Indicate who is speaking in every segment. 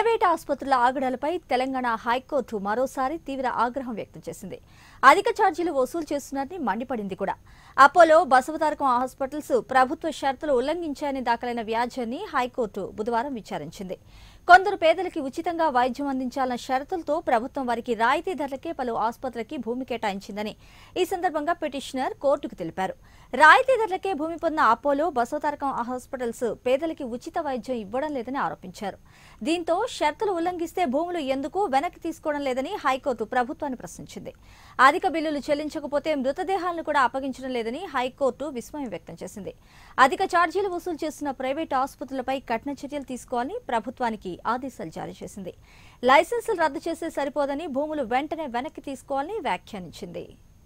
Speaker 1: private ఆసుపత్రుల ఆగడాలపై Telangana high court మరోసారి తీవ్ర ఆగ్రహం వ్యక్తం చేసింది అధిక ఛార్జీలు వసూలు చేస్తున్నారని మండిపడింది కూడా అపోలో బసవతారకం హాస్పిటల్స్ ప్రభుత్వ షరతులు ఉల్లంఘించాయని దాఖలైన వ్యాజ్యాన్ని హైకోర్టు బుధవారం విచారించింది కొందరు పేదలకి ఉచితంగా వైద్యం అందించాలన్న షరతులతో ప్రభుత్వం వారికి రాయితీ ధరలకే పలు ఆసుపత్రులకి భూమి కేటాయించిందని ఈ సందర్భంగా పిటిషనర్ కోర్టుకు తెలిపారు రాయితీ ధరలకే భూమి పొందిన అపోలో బసవతారకం హాస్పిటల్స్ పేదలకి ఉచిత వైద్యం ఇవ్వడం లేదని ఆరోపించారు దీంతో షరతులు ఉల్లంఘిస్తే భూములు ఎందుకు వెనక్కి తీసుకోవడం లేదని హైకోర్టు ప్రభుత్వాన్ని ప్రశ్నించింది అధిక బిల్లులు చెల్లించకపోతే మృతదేహాలను కూడా అప్పగించడం లేదని హైకోర్టు విస్మయం వ్యక్తం చేసింది అధిక ఛార్జీలు వసూలు చేస్తున్న ప్రైవేటు ఆసుపత్రులపై కఠిన చర్యలు తీసుకోవాలని ప్రభుత్వానికి ఆదేశాలు జారీ చేసింది లైసెన్సులు రద్దు చేస్తే సరిపోదని భూములు వెంటనే వెనక్కి తీసుకోవాలని వ్యాఖ్యానించింది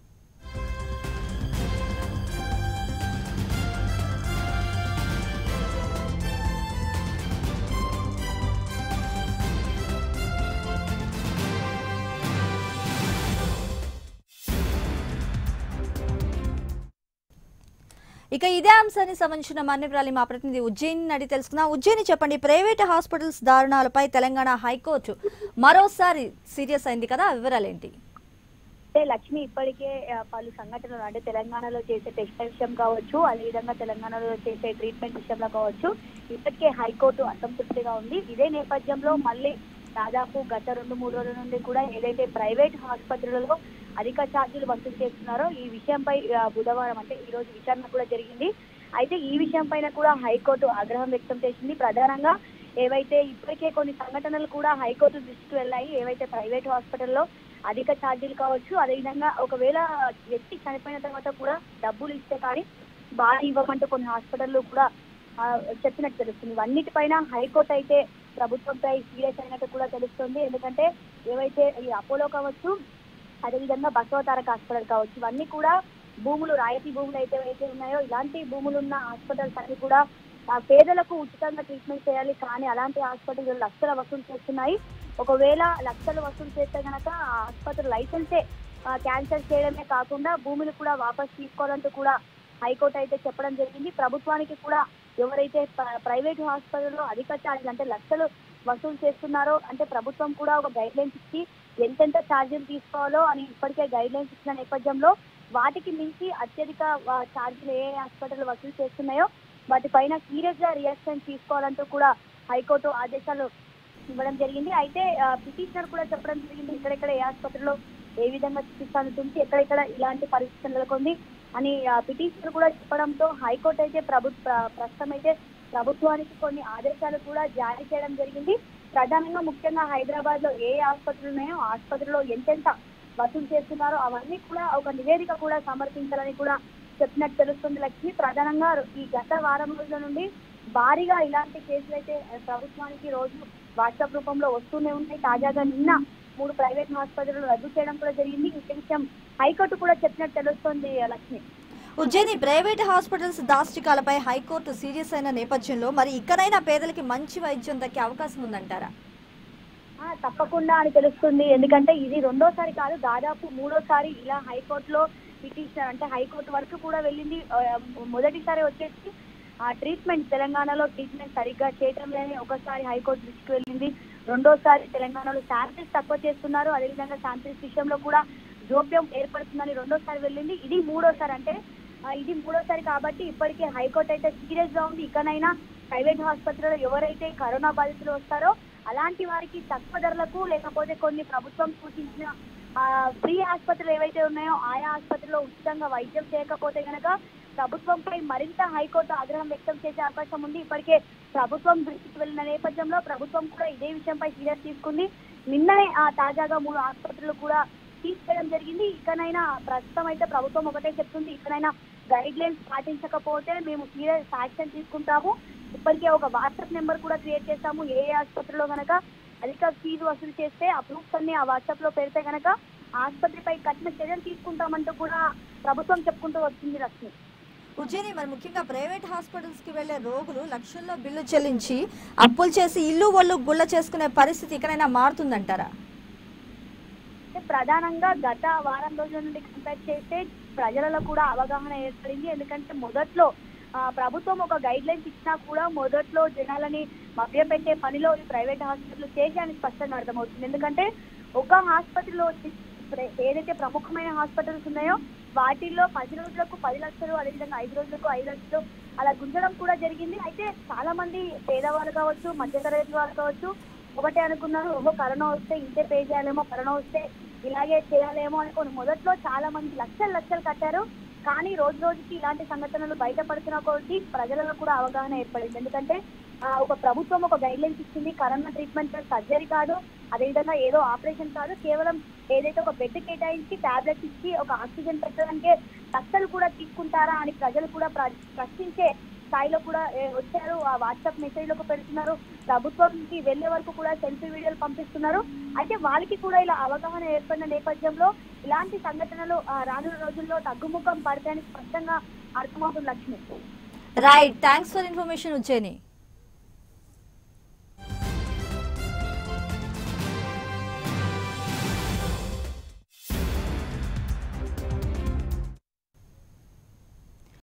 Speaker 1: ఇక ఇదే అంశానికి సంబంధించిన మన్నివ్రాలి మా ప్రతినిధి ఉజ్జయిని అడిగి తెలుసుకుందాం ఉజ్జయిని చెప్పండి ప్రైవేట్ హాస్పిటల్స్ దారుణాలపై తెలంగాణ హైకోర్టు మరోసారి సీరియస్ అయింది కదా ఆ వివరాలేంటి
Speaker 2: అంటే లక్ష్మి ఇప్పటికే ఆ, పలు సంఘటనలు అంటే తెలంగాణలో చేసే టెస్ట్ విషయం కావచ్చు అదేవిధంగా తెలంగాణలో చేసే ట్రీట్మెంట్ విషయంలో కావచ్చు ఇప్పటికే హైకోర్టు అసంతృప్తిగా ఉంది ఇదే నేపథ్యంలో మళ్ళీ దాదాపు గత రెండు మూడు రోజుల నుండి కూడా ఏదైతే ప్రైవేట్ ఆసుపత్రులలో అధిక ఛార్జీలు వసూలు చేస్తున్నారో ఈ విషయంపై ఆ, బుధవారం అంటే ఈ రోజు విచారణ కూడా జరిగింది అయితే ఈ విషయం పైన కూడా హైకోర్టు ఆగ్రహం వ్యక్తం చేసింది ప్రధానంగా ఏవైతే ఇప్పటికే కొన్ని సంఘటనలు కూడా హైకోర్టు దృష్టికి వెళ్ళాయి ఏవైతే ప్రైవేట్ హాస్పిటల్లో అధిక ఛార్జీలు కావచ్చు అదేవిధంగా ఒకవేళ వ్యక్తి చనిపోయిన తర్వాత కూడా డబ్బులు ఇస్తే కానీ బాగా ఇవ్వమంటూ కొన్ని హాస్పిటల్లో కూడా ఆ, చెప్పినట్టు తెలుస్తుంది ఇవన్నిటిపైన హైకోర్టు అయితే ప్రభుత్వంపై సీరియస్ అయినట్టు కూడా తెలుస్తుంది ఎందుకంటే ఏవైతే ఈ అపోలో కావచ్చు అదేవిధంగా బసవతారక హాస్పిటల్ కావచ్చు ఇవన్నీ కూడా భూములు రాయితీ భూములు అయితే అయితే ఉన్నాయో ఇలాంటి భూములు ఉన్న హాస్పిటల్స్ అన్ని కూడా ఆ, పేదలకు ఉచితంగా ట్రీట్మెంట్ చేయాలి కానీ అలాంటి హాస్పిటల్ లక్షల వసూలు చేస్తున్నాయి ఒకవేళ లక్షలు వసూలు చేస్తే గనక ఆ ఆసుపత్రి లైసెన్సే క్యాన్సిల్ చేయడమే కాకుండా భూములు కూడా వాపస్ తీసుకోవాలంటూ కూడా హైకోర్టు అయితే చెప్పడం జరిగింది ప్రభుత్వానికి కూడా ఎవరైతే ప్ర- ప్రైవేట్ హాస్పిటల్లో అధిక ఛార్జీలు అంటే లక్షలు వసూలు చేస్తున్నారో అంటే ప్రభుత్వం కూడా ఒక గైడ్ లైన్స్ ఇచ్చి ఎంతెంత ఛార్జీలు తీసుకోవాలో అని ఇప్పటికే గైడ్ లైన్స్ ఇచ్చిన నేపథ్యంలో వాటికి మించి అత్యధిక ఆ, ఛార్జీలు ఏ హాస్పిటల్ వసూలు చేస్తున్నాయో వాటిపైన సీరియస్ గా రియాక్షన్ తీసుకోవాలంటూ కూడా హైకోర్టు ఆదేశాలు ఇవ్వడం జరిగింది అయితే పిటిషనర్ కూడా చెప్పడం జరిగింది ఇక్కడెక్కడ ఏ ఆసుపత్రిలో ఏ విధంగా చికిత్స అందుతుంది ఎక్కడెక్కడ ఇలాంటి పరిస్థితి నెలకొంది అని పిటిషనర్ కూడా చెప్పడంతో హైకోర్టు అయితే ప్రభుత్వ ప్రస్తుతం అయితే ప్రభుత్వానికి కొన్ని ఆదేశాలు కూడా జారీ చేయడం జరిగింది ప్రధానంగా ముఖ్యంగా హైదరాబాద్ లో ఏ ఆసుపత్రులు ఉన్నాయో ఆ ఆసుపత్రిలో ఎంతెంత వసూలు చేస్తున్నారో అవన్నీ కూడా ఒక నివేదిక కూడా సమర్పించాలని కూడా చెప్పినట్టు తెలుస్తుంది లక్ష్మి ప్రధానంగా ఈ గత వారం రోజుల నుండి భారీగా ఇలాంటి కేసులు అయితే ప్రభుత్వానికి రోజు వాట్సాప్ రూపంలో వస్తూనే ఉన్నాయి తాజాగా నిన్న మూడు ప్రైవేట్ ఆసుపత్రులు రద్దు చేయడం కూడా జరిగింది ఈ విషయం హైకోర్టు కూడా చెప్పినట్టు తెలుస్తోంది లక్ష్మి
Speaker 1: ఉజ్జయిని ప్రైవేట్ హాస్పిటల్స్ దాష్టికాలపై హైకోర్టు సీరియస్ అయిన నేపథ్యంలో మరి ఇక్కడైనా పేదలకి మంచి వైద్యం దక్కే అవకాశం ఉందంటారా
Speaker 2: ఆ, తప్పకుండా అని తెలుస్తుంది ఎందుకంటే ఇది రెండోసారి కాదు దాదాపు మూడోసారి ఇలా హైకోర్టులో పిటిషన్ అంటే హైకోర్టు వరకు కూడా వెళ్ళింది ఆ, మొదటిసారి వచ్చేసి ఆ ట్రీట్మెంట్ తెలంగాణలో ట్రీట్మెంట్ సరిగ్గా చేయటం లేని ఒకసారి హైకోర్టు దృష్టికి వెళ్ళింది రెండోసారి తెలంగాణలో శాంపిల్స్ తక్కువ చేస్తున్నారు అదేవిధంగా శాంపిల్స్ విషయంలో కూడా జోప్యం ఏర్పడుతుందని రెండోసారి వెళ్ళింది ఇది మూడోసారి అంటే ఆ, ఇది మూడోసారి కాబట్టి ఇప్పటికే హైకోర్టు అయితే సీరియస్ గా ఉంది ఇకనైనా ప్రైవేట్ ఆసుపత్రిలో ఎవరైతే కరోనా బాధితులు వస్తారో అలాంటి వారికి తక్కువ ధరలకు లేకపోతే కొన్ని ప్రభుత్వం సూచించిన ఆ, ఫ్రీ ఆసుపత్రులు ఏవైతే ఉన్నాయో ఆయా ఆసుపత్రిలో ఉచితంగా వైద్యం చేయకపోతే గనక ప్రభుత్వంపై మరింత హైకోర్టు ఆగ్రహం వ్యక్తం చేసే అవకాశం ఉంది ఇప్పటికే ప్రభుత్వం దృష్టికి వెళ్ళిన నేపథ్యంలో ప్రభుత్వం కూడా ఇదే విషయంపై సీరియస్ తీసుకుంది నిన్ననే ఆ తాజాగా మూడు ఆసుపత్రులు కూడా తీసుకెళ్ళడం జరిగింది ఇకనైనా ప్రస్తుతం అయితే ప్రభుత్వం ఒకటే చెప్తుంది ఇకనైనా గైడ్ లైన్స్ పాటించకపోతే మేము సీరియస్ యాక్షన్ తీసుకుంటాము ఇప్పటికే ఒక వాట్సాప్ నెంబర్ కూడా క్రియేట్ చేస్తాము ఏ ఏ ఆసుపత్రిలో గనక అధిక ఫీజు వసూలు చేస్తే ఆ ప్రూఫ్స్ అన్ని ఆ వాట్సాప్ లో పెడితే గనక ఆసుపత్రిపై కఠిన చర్యలు తీసుకుంటామంటూ కూడా ప్రభుత్వం చెప్పుకుంటూ వచ్చింది లక్ష్మి
Speaker 1: ఉజ్జయిని మరి ముఖ్యంగా ప్రైవేట్ హాస్పిటల్స్ కి వెళ్లే రోగులు లక్షల్లో బిల్లు చెల్లించి అప్పులు చేసి ఇల్లు ఒళ్ళు గుళ్ళ చేసుకునే పరిస్థితి ఇక్కడైనా మారుతుందంటారా
Speaker 2: అంటే ప్రధానంగా గత వారం రోజుల నుండి కంపేర్ చేస్తే ప్రజలలో కూడా అవగాహన ఏర్పడింది ఎందుకంటే మొదట్లో ఆ, ప్రభుత్వం ఒక గైడ్ లైన్స్ ఇచ్చినా కూడా మొదట్లో జనాలని మభ్యపెట్టే పనిలో ఈ ప్రైవేట్ హాస్పిటల్ చేశాయని స్పష్టంగా అర్థమవుతుంది ఎందుకంటే ఒక ఆసుపత్రిలో వచ్చి ప్ర- ఏదైతే ప్రముఖమైన హాస్పిటల్స్ ఉన్నాయో వాటిల్లో పది రోజులకు పది లక్షలు అదేవిధంగా ఐదు రోజులకు ఐదు లక్షలు అలా గుంజడం కూడా జరిగింది అయితే చాలా మంది పేదవాళ్ళు కావచ్చు మధ్యతరగతి వాళ్ళు కావచ్చు ఒకటే అనుకున్నారు ఓహో కరోనా వస్తే ఇంతే పే చేయాలేమో కరోనా వస్తే ఇలాగే చేయాలేమో అనుకోని మొదట్లో చాలా మంది లక్షలు లక్షలు కట్టారు కానీ రోజు రోజుకి ఇలాంటి సంఘటనలు బయటపడుతున్న కొద్దీ ప్రజలలో కూడా అవగాహన ఏర్పడింది ఎందుకంటే ఆ, ఒక ప్రభుత్వం ఒక గైడ్ లైన్స్ ఇచ్చింది కరోనా ట్రీట్మెంట్ సర్జరీ కాదు అదేవిధంగా ఏదో ఆపరేషన్ కాదు కేవలం ఏదైతే ఒక బెడ్ కేటాయించి టాబ్లెట్స్ ఇచ్చి ఒక ఆక్సిజన్ పెట్టడానికే లక్షలు కూడా తీసుకుంటారా అని ప్రజలు కూడా ప్ర- ప్రశ్నించే స్థాయిలో కూడా ఏ, వచ్చారు ఆ వాట్సాప్ మెసేజ్లకు పెడుతున్నారు ప్రభుత్వంకి వెళ్లే వరకు కూడా సెల్ఫీ వీడియోలు పంపిస్తున్నారు అయితే వాళ్ళకి కూడా ఇలా అవగాహన ఏర్పడిన నేపథ్యంలో ఇలాంటి సంఘటనలు ఆ, రానున్న రోజుల్లో తగ్గుముఖం పడతాయని స్పష్టంగా అర్థమవుతుంది Lakshmi
Speaker 1: right thanks for information Ujjaini